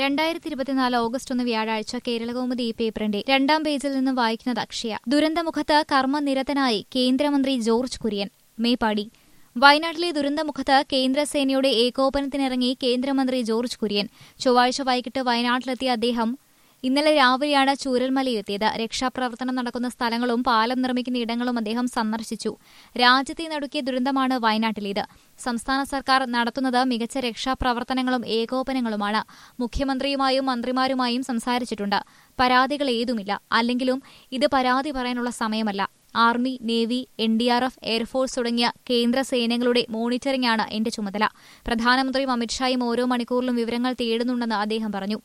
രണ്ടായിരത്തി ഇരുപത്തിനാല് ഓഗസ്റ്റ് ഒന്ന് വ്യാഴാഴ്ച കേരളകൗമുദി ഈ പേപ്പറിന്റെ രണ്ടാം പേജിൽ നിന്ന് വായിക്കുന്നത് അക്ഷയ ദുരന്തമുഖത്ത് കർമ്മനിരതനായി കേന്ദ്രമന്ത്രി ജോർജ് കുര്യൻ മേപ്പാടി വയനാട്ടിലെ ദുരന്തമുഖത്ത് കേന്ദ്രസേനയുടെ ഏകോപനത്തിനിറങ്ങി കേന്ദ്രമന്ത്രി ജോർജ് കുര്യൻ ചൊവ്വാഴ്ച വൈകിട്ട് വയനാട്ടിലെത്തിയ അദ്ദേഹം ഇന്നലെ രാവിലെയാണ് ചൂരൽമലയിലെത്തിയത് രക്ഷാപ്രവർത്തനം നടക്കുന്ന സ്ഥലങ്ങളും പാലം നിർമ്മിക്കുന്ന ഇടങ്ങളും അദ്ദേഹം സന്ദർശിച്ചു രാജ്യത്തെ നടുക്കിയ ദുരന്തമാണ് വയനാട്ടിലേത് സംസ്ഥാന സർക്കാർ നടത്തുന്നത് മികച്ച രക്ഷാപ്രവർത്തനങ്ങളും ഏകോപനങ്ങളുമാണ് മുഖ്യമന്ത്രിയുമായും മന്ത്രിമാരുമായും സംസാരിച്ചിട്ടുണ്ട് പരാതികൾ ഏതുമില്ല അല്ലെങ്കിലും ഇത് പരാതി പറയാനുള്ള സമയമല്ല army navy N D R F air force തുടങ്ങിയ കേന്ദ്ര സേനകളുടെ മോണിറ്ററിംഗാണ് എന്റെ ചുമതല പ്രധാനമന്ത്രിയും അമിത്ഷായും ഓരോ മണിക്കൂറിലും വിവരങ്ങൾ തേടുന്നുണ്ടെന്ന് അദ്ദേഹം പറഞ്ഞു